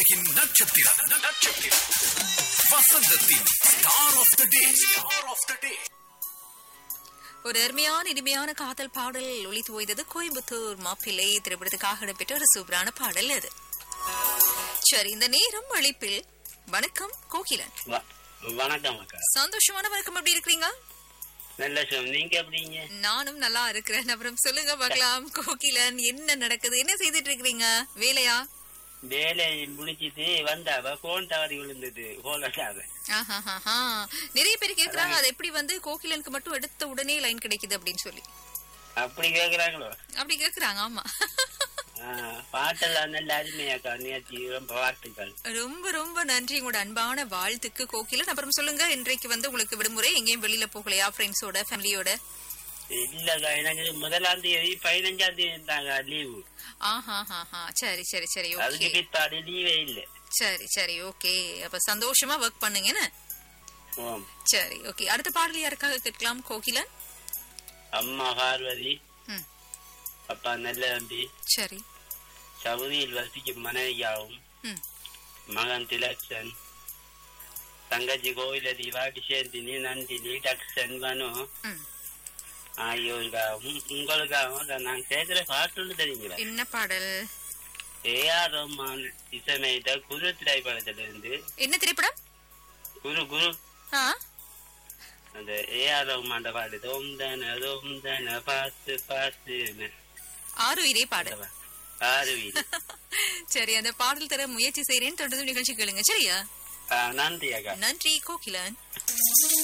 உலகின் நட்சத்திரம் நட்சத்திரம் வசந்தத்தின் star of the day star of the day ஒரு அருமையான இனிமையான காதல் பாடல் ஒளித்து ஓய்ந்தது கோயம்புத்தூர் மாப்பிள்ளை திரைப்படத்துக்காக இடம்பெற்ற ஒரு சூப்பரான பாடல் அது சரி இந்த நேரம் அழைப்பில் வணக்கம் கோகிலன் வ- வணக்கம் அக்கா சந்தோஷமான வணக்கம் எப்படி இருக்கிறீங்க நல்ல சுகம் நீங்க எப்படிங்க நானும் நல்லா இருக்கிறேன் அப்புறம் சொல்லுங்க பார்க்கலாம் கோகிலன் என்ன நடக்குது என்ன செய்துட்டு இருக்கிறீங்க வேலையா வேலை முடிச்சிட்டு வந்தாவ போன் தவறி விழுந்தது போலட்டாவ ஆஹாஹாஹா. நிறைய பேர் கேக்குறாங்க அது எப்படி வந்து கோகிலனுக்கு மட்டும் எடுத்த உடனே லைன் கிடைக்குது அப்படின்னு சொல்லி அப்படி கேக்குறாங்களோ அப்படி கேக்குறாங்க ஆமா ஆ, பாட்டெல்லாம் நல்ல அருமையாக்கா நேற்று ரொம்ப வாழ்த்துக்கள் ரொம்ப ரொம்ப நன்றி உங்களோட அன்பான வாழ்த்துக்கு கோகிலன் அப்புறம் சொல்லுங்க இன்றைக்கு வந்து உங்களுக்கு விடுமுறை எங்கேயும் வெளியில போகலையா ஃப்ரெண்ட்ஸோட ஃபேமிலியோட இல்லக்கா எனக்கு முதலாம் தேதி பதினஞ்சாம் தேதி இருந்தாங்க லீவு ஆஹாஹாஹா சரி சரி சரி அதுக்கு ஓகே பிற்பாடு லீவே இல்ல சரி சரி ஓகே அப்ப சந்தோஷமா ஒர்க் பண்ணுங்க என்ன ஓம் சரி ஓகே அடுத்த பாடல் யாருக்காக கேட்கலாம் கோகிலன் அம்மா பார்வதி ம் அப்பா நல்ல தம்பி சரி சவுதியில் வசிக்கும் மனைவியாவும் ம் மகன் திலக்ஷன் தங்கச்சி கோயிலதி வாட்டி சேர்த்தினி நந்தினி டக்ஷன் மனு ம் ஆகியோருக்காகவும் உங்களுக்காகவும் நான் கேட்கிற பாட்டுன்னு தெரியுங்களா என்ன பாடல் ஏஆர் ரஹ்மான் இசையமைத்த குரு திரைப்படத்திலிருந்து என்ன திரைப்படம் குரு குரு ஆ அந்த ஏஆர் ரஹ்மான் பாட்டு தோம் தன தோம் தன பாத்து பாத்து ஆறு இதே பாடல் ஆறு வீடு சரி அந்த பாடல் தர முயற்சி செய்றேன் தொடர்ந்து நிகழ்ச்சி கேளுங்க சரியா நன்றி அக்கா நன்றி கோகிலன்